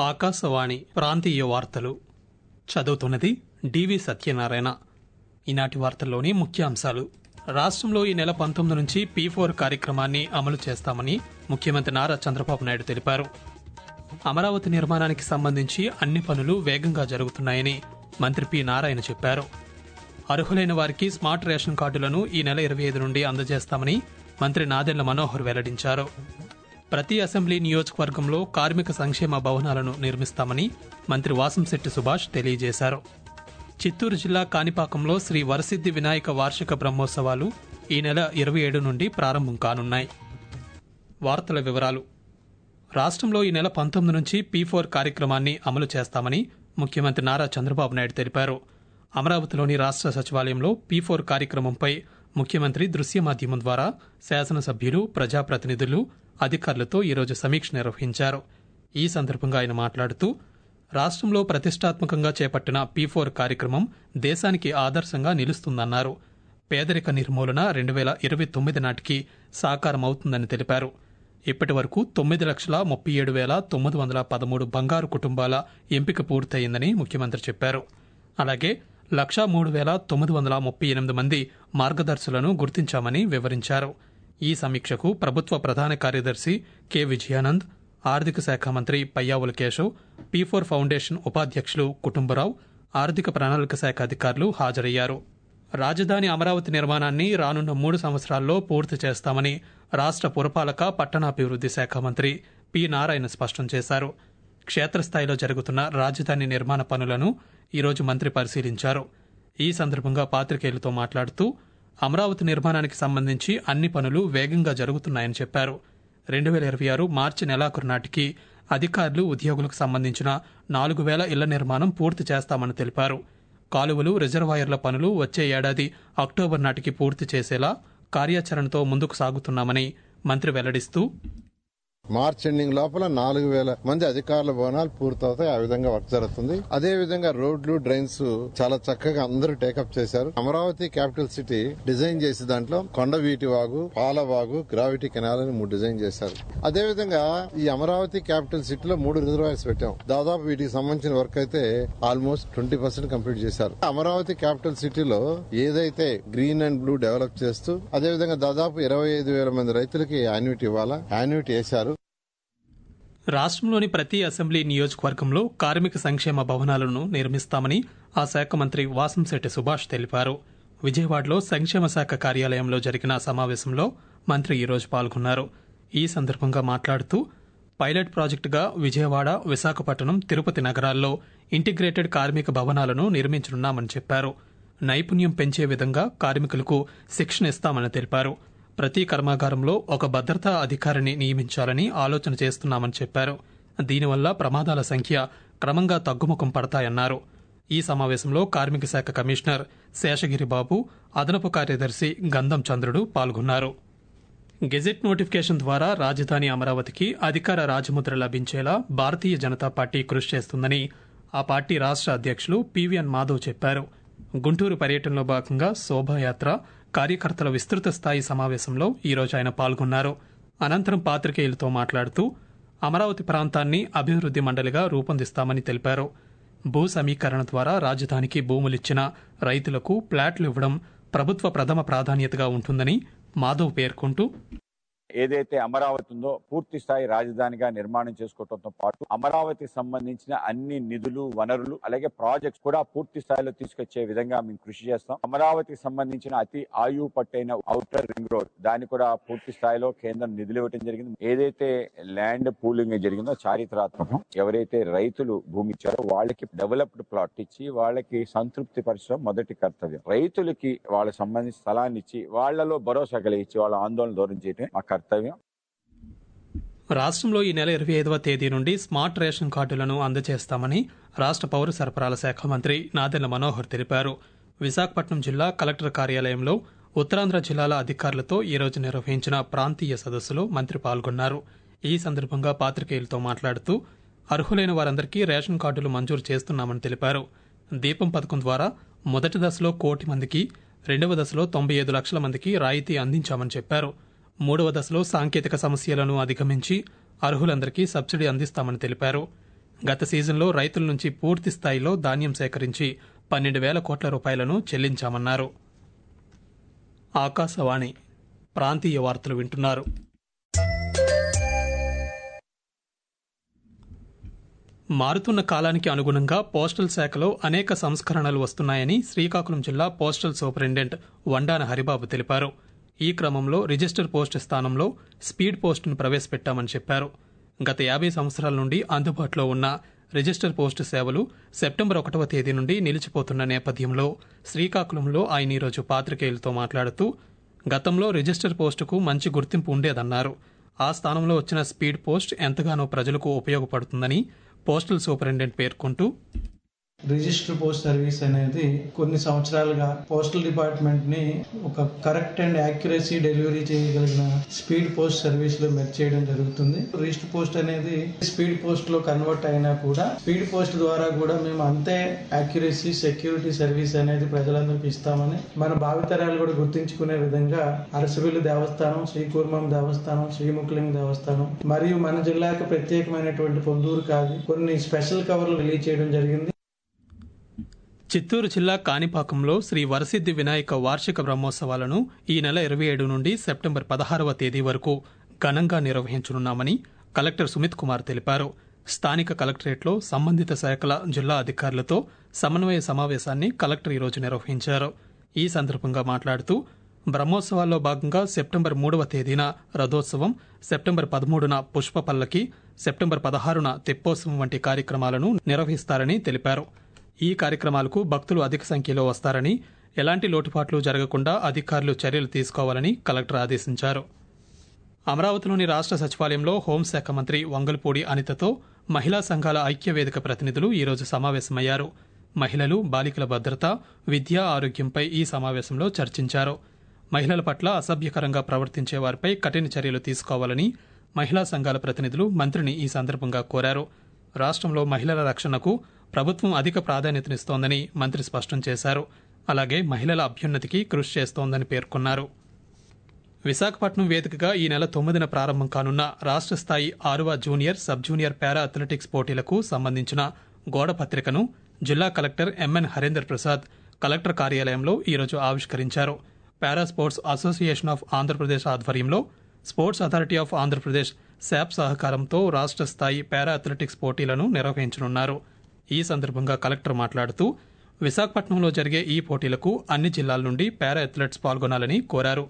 ఆకాశవాణి ప్రాంతీయ వార్తలు చదువుతున్నది డివి సత్యనారాయణ ఈనాటి వార్తల్లోని ముఖ్యాంశాలు రాష్ట్రంలో ఈ నెల పంతొమ్మిది నుంచి పీ ఫోర్ కార్యక్రమాన్ని అమలు చేస్తామని ముఖ్యమంత్రి నారా చంద్రబాబు నాయుడు తెలిపారు అమరావతి నిర్మాణానికి సంబంధించి అన్ని పనులు వేగంగా జరుగుతున్నాయని మంత్రి పి నారాయణ చెప్పారు అర్హులైన వారికి స్మార్ట్ రేషన్ కార్డులను ఈ నెల ఇరవై ఐదు నుండి అందజేస్తామని మంత్రి నాదెళ్ల మనోహర్ వెల్లడించారు ప్రతి అసెంబ్లీ నియోజకవర్గంలో కార్మిక సంక్షేమ భవనాలను నిర్మిస్తామని మంత్రి వాసంశెట్టి సుభాష్ తెలియజేశారు చిత్తూరు జిల్లా కాణిపాకంలో శ్రీ వరసిద్ది వినాయక వార్షిక బ్రహ్మోత్సవాలు ఈ నెల ఇరవై ఏడు నుండి ప్రారంభం కానున్నాయి వార్తల వివరాలు రాష్ట్రంలో ఈ నెల పంతొమ్మిది నుంచి పీ ఫోర్ కార్యక్రమాన్ని అమలు చేస్తామని ముఖ్యమంత్రి నారా చంద్రబాబు నాయుడు తెలిపారు అమరావతిలోని రాష్ట్ర సచివాలయంలో పీ ఫోర్ కార్యక్రమంపై ముఖ్యమంత్రి దృశ్య మాధ్యమం ద్వారా శాసనసభ్యులు ప్రజాప్రతినిధులు అధికారులతో ఈరోజు సమీక్ష నిర్వహించారు ఈ సందర్భంగా ఆయన మాట్లాడుతూ రాష్ట్రంలో ప్రతిష్టాత్మకంగా చేపట్టిన పీ ఫోర్ కార్యక్రమం దేశానికి ఆదర్శంగా నిలుస్తుందన్నారు పేదరిక నిర్మూలన రెండు వేల ఇరవై తొమ్మిది నాటికి సాకారమవుతుందని తెలిపారు ఇప్పటి వరకు తొమ్మిది లక్షల ముప్పై ఏడు వేల తొమ్మిది వందల పదమూడు బంగారు కుటుంబాల ఎంపిక పూర్తయిందని ముఖ్యమంత్రి చెప్పారు అలాగే లక్షా మూడు వేల తొమ్మిది వందల ముప్పై ఎనిమిది మంది మార్గదర్శులను గుర్తించామని వివరించారు ఈ సమీక్షకు ప్రభుత్వ ప్రధాన కార్యదర్శి కె విజయానంద్ ఆర్థిక శాఖ మంత్రి Payyavula Keshav P four foundation ఉపాధ్యక్షులు కుటుంబరావు ఆర్థిక ప్రణాళిక శాఖ అధికారులు హాజరయ్యారు రాజధాని అమరావతి నిర్మాణాన్ని రానున్న మూడు సంవత్సరాల్లో పూర్తి చేస్తామని రాష్ట్ర పురపాలక పట్టణాభివృద్ది శాఖ మంత్రి పి నారాయణ స్పష్టం చేశారు క్షేత్రస్థాయిలో జరుగుతున్న రాజధాని నిర్మాణ పనులను ఈరోజు మంత్రి పరిశీలించారు ఈ సందర్భంగా పాత్రికేయులతో మాట్లాడుతూ అమరావతి నిర్మాణానికి సంబంధించి అన్ని పనులు వేగంగా జరుగుతున్నాయని చెప్పారు రెండు వేల ఇరవై ఆరు మార్చి నెలాఖరు నాటికి అధికారులు ఉద్యోగులకు సంబంధించిన నాలుగు వేల ఇళ్ల నిర్మాణం పూర్తి చేస్తామని తెలిపారు కాలువలు రిజర్వాయర్ల పనులు వచ్చే ఏడాది అక్టోబర్ నాటికి పూర్తి చేసేలా కార్యాచరణతో ముందుకు సాగుతున్నామని మంత్రి వెల్లడిస్తూ మార్చ్ ఎండింగ్ లోపల నాలుగు వేల మంది అధికారుల భవనాలు పూర్తవుతాయి ఆ విధంగా వర్క్ జరుగుతుంది అదే విధంగా రోడ్లు డ్రైన్స్ చాలా చక్కగా అందరూ టేకప్ చేశారు అమరావతి క్యాపిటల్ సిటీ డిజైన్ చేసే దాంట్లో కొండవీటి వాగు పాలవాగు గ్రావిటీ కెనాల్ అని మూడు డిజైన్ చేశారు అదే విధంగా ఈ అమరావతి క్యాపిటల్ సిటీలో మూడు రిజర్వాయర్స్ పెట్టాం దాదాపు వీటికి సంబంధించిన వర్క్ అయితే ఆల్మోస్ట్ ట్వంటీ పర్సెంట్ కంప్లీట్ చేశారు అమరావతి క్యాపిటల్ సిటీలో ఏదైతే గ్రీన్ అండ్ బ్లూ డెవలప్ చేస్తూ అదే విధంగా దాదాపు ఇరవై ఐదు వేల మంది రైతులకి యాన్యుటీ ఇవ్వాలా యాన్యుటీ వేశారు రాష్ట్రంలోని ప్రతి అసెంబ్లీ నియోజకవర్గంలో కార్మిక సంక్షేమ భవనాలను నిర్మిస్తామని ఆ శాఖ మంత్రి వాసంశెట్టి సుభాష్ తెలిపారు విజయవాడలో సంక్షేమ శాఖ కార్యాలయంలో జరిగిన సమావేశంలో మంత్రి ఈరోజు పాల్గొన్నారు ఈ సందర్భంగా మాట్లాడుతూ పైలట్ ప్రాజెక్టుగా విజయవాడ విశాఖపట్నం తిరుపతి నగరాల్లో ఇంటిగ్రేటెడ్ కార్మిక భవనాలను నిర్మించనున్నామని చెప్పారు నైపుణ్యం పెంచే విధంగా కార్మికులకు శిక్షణ ఇస్తామని తెలిపారు ప్రతి కర్మాగారంలో ఒక భద్రతా అధికారిని నియమించాలని ఆలోచన చేస్తున్నామని చెప్పారు దీనివల్ల ప్రమాదాల సంఖ్య క్రమంగా తగ్గుముఖం పడతాయన్నారు ఈ సమావేశంలో కార్మిక శాఖ కమిషనర్ శేషగిరి బాబు అదనపు కార్యదర్శి గంధం చంద్రుడు పాల్గొన్నారు గెజెట్ నోటిఫికేషన్ ద్వారా రాజధాని అమరావతికి అధికార రాజముద్ర లభించేలా భారతీయ జనతా పార్టీ కృషి చేస్తుందని ఆ పార్టీ రాష్ట్ర అధ్యక్షులు పివిఎన్ మాధవ్ చెప్పారు గుంటూరు పర్యటనలో భాగంగా శోభాయాత్ర కార్యకర్తల విస్తృత స్థాయి సమావేశంలో ఈరోజు ఆయన పాల్గొన్నారు అనంతరం పాత్రికేయులతో మాట్లాడుతూ అమరావతి ప్రాంతాన్ని అభివృద్ది మండలిగా రూపొందిస్తామని తెలిపారు భూ సమీకరణ ద్వారా రాజధానికి భూములిచ్చిన రైతులకు ప్లాట్లు ఇవ్వడం ప్రభుత్వ ప్రథమ ప్రాధాన్యతగా ఉంటుందని మాధవ్ పేర్కొంటూ ఏదైతే అమరావతి ఉందో పూర్తి స్థాయి రాజధానిగా నిర్మాణం చేసుకోవడంతో పాటు అమరావతి సంబంధించిన అన్ని నిధులు వనరులు అలాగే ప్రాజెక్ట్స్ కూడా పూర్తి స్థాయిలో తీసుకొచ్చే విధంగా మేము కృషి చేస్తాం అమరావతికి సంబంధించిన అతి ఆయువు పట్టైన ఔటర్ రింగ్ రోడ్ దాన్ని కూడా పూర్తి స్థాయిలో కేంద్రం నిధులు ఇవ్వడం జరిగింది ఏదైతే ల్యాండ్ పూలింగ్ జరిగిందో చారిత్రాత్మకం ఎవరైతే రైతులు భూమి ఇచ్చారో వాళ్ళకి డెవలప్డ్ ప్లాట్ ఇచ్చి వాళ్ళకి సంతృప్తి పరచడం మొదటి కర్తవ్యం రైతులకి వాళ్ళ సంబంధించిన స్థలాన్ని ఇచ్చి వాళ్ళలో భరోసా కలిగించి వాళ్ళ ఆందోళన దూరం చేయడం మా కర్తవ్యం రాష్ట్రంలో ఈ నెల ఇరవై ఐదవ తేదీ నుండి స్మార్ట్ రేషన్ కార్డులను అందజేస్తామని రాష్ట్ర పౌర సరఫరాల శాఖ మంత్రి నాదెళ్ల మనోహర్ తెలిపారు విశాఖపట్నం జిల్లా కలెక్టర్ కార్యాలయంలో ఉత్తరాంధ్ర జిల్లాల అధికారులతో ఈరోజు నిర్వహించిన ప్రాంతీయ సదస్సులో మంత్రి పాల్గొన్నారు ఈ సందర్భంగా పాత్రికేయులతో మాట్లాడుతూ అర్హులైన వారందరికీ రేషన్ కార్డులు మంజూరు చేస్తున్నామని తెలిపారు దీపం పథకం ద్వారా మొదటి దశలో కోటి మందికి రెండవ దశలో తొంభై ఐదు లక్షల మందికి రాయితీ అందించామని చెప్పారు మూడవ దశలో సాంకేతిక సమస్యలను అధిగమించి అర్హులందరికీ సబ్సిడీ అందిస్తామని తెలిపారు గత సీజన్లో రైతుల నుంచి పూర్తి స్థాయిలో ధాన్యం సేకరించి పన్నెండు వేల కోట్ల రూపాయలను చెల్లించామన్నారు ఆకాశవాణి ప్రాంతీయ వార్తలు వింటున్నారు మారుతున్న కాలానికి అనుగుణంగా పోస్టల్ శాఖలో అనేక సంస్కరణలు వస్తున్నాయని శ్రీకాకుళం జిల్లా పోస్టల్ సూపరింటెండెంట్ వండాన హరిబాబు తెలిపారు ఈ క్రమంలో రిజిస్టర్ పోస్ట్ స్థానంలో స్పీడ్ పోస్టును ప్రవేశపెట్టామని చెప్పారు గత యాభై సంవత్సరాల నుండి అందుబాటులో ఉన్న రిజిస్టర్ పోస్టు సేవలు సెప్టెంబర్ ఒకటవ తేదీ నుండి నిలిచిపోతున్న నేపథ్యంలో శ్రీకాకుళంలో ఆయన ఈరోజు పాత్రికేయులతో మాట్లాడుతూ గతంలో రిజిస్టర్ పోస్టుకు మంచి గుర్తింపు ఉండేదన్నారు ఆ స్థానంలో వచ్చిన స్పీడ్ పోస్ట్ ఎంతగానో ప్రజలకు ఉపయోగపడుతుందని పోస్టల్ సూపరింటెండెంట్ పేర్కొంటూ రిజిస్టర్ పోస్ట్ సర్వీస్ అనేది కొన్ని సంవత్సరాలుగా పోస్టల్ డిపార్ట్మెంట్ ని ఒక కరెక్ట్ అండ్ యాక్యురసీ డెలివరీ చేయగలిగిన స్పీడ్ పోస్ట్ సర్వీస్ లో మెర్జ్ చేయడం జరుగుతుంది రిజిస్టర్ పోస్ట్ అనేది స్పీడ్ పోస్ట్ లో కన్వర్ట్ అయినా కూడా స్పీడ్ పోస్ట్ ద్వారా కూడా మేము అంతే యాక్యురసీ సెక్యూరిటీ సర్వీస్ అనేది ప్రజలందరికీ ఇస్తామని మన భావితరాలు కూడా గుర్తించుకునే విధంగా అరసవిల్లు దేవస్థానం శ్రీకూర్మం దేవస్థానం శ్రీముఖలింగ దేవస్థానం మరియు మన జిల్లాకు ప్రత్యేకమైనటువంటి పొందూరు కాదు కొన్ని స్పెషల్ కవర్లు రిలీజ్ చేయడం జరిగింది చిత్తూరు జిల్లా కాణిపాకంలో శ్రీ వరసిద్ది వినాయక వార్షిక బ్రహ్మోత్సవాలను ఈ నెల ఇరవై ఏడు నుండి సెప్టెంబర్ పదహారవ తేదీ వరకు ఘనంగా నిర్వహించనున్నామని కలెక్టర్ సుమిత్ కుమార్ తెలిపారు స్థానిక కలెక్టరేట్లో సంబంధిత శాఖల జిల్లా అధికారులతో సమన్వయ సమావేశాన్ని కలెక్టర్ ఈరోజు నిర్వహించారు ఈ సందర్భంగా మాట్లాడుతూ బ్రహ్మోత్సవాల్లో భాగంగా సెప్టెంబర్ మూడవ తేదీన రథోత్సవం సెప్టెంబర్ పదమూడున పుష్ప పల్లకి సెప్టెంబర్ పదహారున తెప్పోత్సవం వంటి కార్యక్రమాలను నిర్వహిస్తారని తెలిపారు ఈ కార్యక్రమాలకు భక్తులు అధిక సంఖ్యలో వస్తారని ఎలాంటి లోటుపాట్లు జరగకుండా అధికారులు చర్యలు తీసుకోవాలని కలెక్టర్ ఆదేశించారు అమరావతిలోని రాష్ట్ర సచివాలయంలో హోంశాఖ మంత్రి వంగల్పూడి అనితతో మహిళా సంఘాల ఐక్యవేదిక ప్రతినిధులు ఈరోజు సమావేశమయ్యారు మహిళలు బాలికల భద్రత విద్య ఆరోగ్యంపై ఈ సమావేశంలో చర్చించారు మహిళల పట్ల అసభ్యకరంగా ప్రవర్తించే వారిపై కఠిన చర్యలు తీసుకోవాలని మహిళా సంఘాల ప్రతినిధులు మంత్రిని ఈ సందర్భంగా కోరారు రాష్ట్రంలో మహిళల రక్షణకు ప్రభుత్వం అధిక ప్రాధాన్యతనిస్తోందని మంత్రి స్పష్టం చేశారు అలాగే మహిళల అభ్యున్నతికి కృషి చేస్తోందని పేర్కొన్నారు విశాఖపట్నం వేదికగా ఈ నెల తొమ్మిదిన ప్రారంభం కానున్న రాష్ట్ర స్థాయి ఆరువ junior sub junior para athletics పోటీలకు సంబంధించిన గోడ పత్రికను జిల్లా collector M N Harendar Prasad collector కార్యాలయంలో ఈరోజు ఆవిష్కరించారు para sports association of Andhra Pradesh ఆధ్వర్యంలో sports authority of Andhra Pradesh SAAP సహకారంతో రాష్ట్ర స్థాయి పారా అథ్లెటిక్స్ పోటీలను నిర్వహించనున్నారు ఈ సందర్భంగా కలెక్టర్ మాట్లాడుతూ విశాఖపట్నంలో జరిగే ఈ పోటీలకు అన్ని జిల్లాల నుండి పారా అథ్లెట్స్ పాల్గొనాలని కోరారు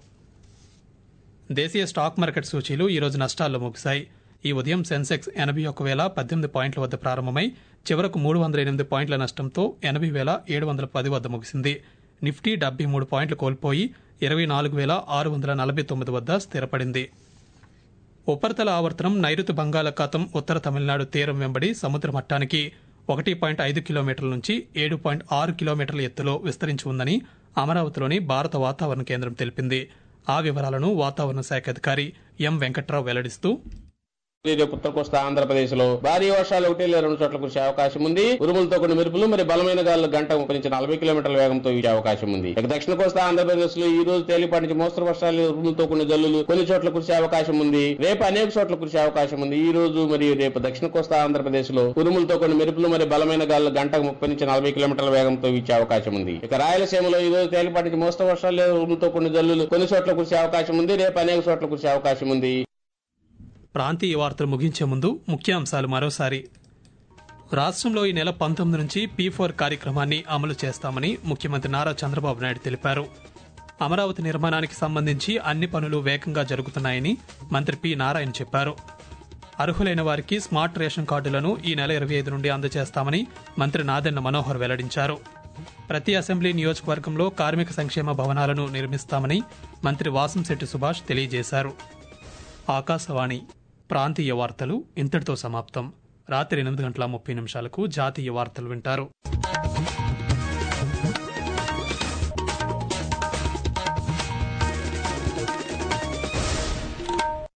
దేశీయ స్టాక్ మార్కెట్ సూచీలు ఈరోజు నష్టాల్లో ముగిశాయి ఈ ఉదయం సెన్సెక్స్ ఎనభై ఒక వేల పద్దెనిమిది పాయింట్ల వద్ద ప్రారంభమై చివరకు మూడు వందల ఎనిమిది పాయింట్ల నష్టంతో ఎనభై వేల ఏడు వందల పది వద్ద ముగిసింది నిఫ్టీ డెబ్బై మూడు పాయింట్లు కోల్పోయి ఇరవై నాలుగు వేల ఆరు వందల నలభై తొమ్మిది వద్ద స్థిరపడింది ఉపరితల ఆవర్తనం నైరుతి బంగాళాఖాతం ఉత్తర తమిళనాడు తీరం వెంబడి సముద్ర మట్టానికి ఒకటి పాయింట్ ఐదు కిలోమీటర్ల నుంచి ఏడు పాయింట్ ఆరు కిలోమీటర్ల ఎత్తులో విస్తరించి ఉందని అమరావతిలోని భారత వాతావరణ కేంద్రం తెలిపింది ఆ వివరాలను వాతావరణ శాఖ అధికారి ఎం వెంకట్రావు వెల్లడిస్తూ రేపు ఉత్తర కోస్తా ఆంధ్రప్రదేశ్ లో భారీ వర్షాలు ఒకటి లేదా రెండు చోట్ల కురిసే అవకాశం ఉంది ఉరుములతో కొన్ని మెరుపులు మరి బలమైన గాలులు గంట ముప్పై నుంచి నలభై కిలోమీటర్ల వేగంతో వీచే అవకాశం ఉంది ఇక దక్షిణ కోస్తా ఆంధ్రప్రదేశ్ లో ఈ రోజు తేలిపాటి నుంచి మోస్తరు వర్షాలు ఉరుములతో కొన్ని జల్లులు కొన్ని చోట్ల కురిసే అవకాశం ఉంది రేపు అనేక చోట్ల కురిసే అవకాశం ఉంది ఈ రోజు మరియు రేపు దక్షిణ కోస్తా ఆంధ్రప్రదేశ్ లో ఉరుములతో కొన్ని మెరుపులు మరి బలమైన గాలులు గంటకు ముప్పై నుంచి నలభై కిలోమీటర్ల వేగంతో వీచే అవకాశం ఉంది ఇక రాయలసీమలో ఈ రోజు తేలిపాటి నుంచి మోస్తరు వర్షాలు లేదా ఉరుములతో కొన్ని జల్లులు కొన్ని చోట్ల కురిసే అవకాశం ఉంది రేపు అనేక చోట్ల కురిసే అవకాశం ఉంది ప్రాంతీయ వార్తలు ముగించే ముందు ముఖ్యాంశాలు మరోసారి రాష్ట్రంలో ఈ నెల పంతొమ్మిది నుంచి పీ ఫోర్ కార్యక్రమాన్ని అమలు చేస్తామని ముఖ్యమంత్రి నారా చంద్రబాబు నాయుడు తెలిపారు అమరావతి నిర్మాణానికి సంబంధించి అన్ని పనులు వేగంగా జరుగుతున్నాయని మంత్రి పి నారాయణ చెప్పారు అర్హులైన వారికి స్మార్ట్ రేషన్ కార్డులను ఈ నెల ఇరవై ఐదు నుండి అందజేస్తామని మంత్రి నాదెన్న మనోహర్ వెల్లడించారు ప్రతి అసెంబ్లీ నియోజకవర్గంలో కార్మిక సంక్షేమ భవనాలను నిర్మిస్తామని మంత్రి వాసంశెట్టి సుభాష్ తెలియజేశారు ఆకాశవాణి ప్రాంతీయ వార్తలు ఇంతటితో సమాప్తం రాత్రి ఎనిమిది గంటల ముప్పై నిమిషాలకు జాతీయ వార్తలు వింటారు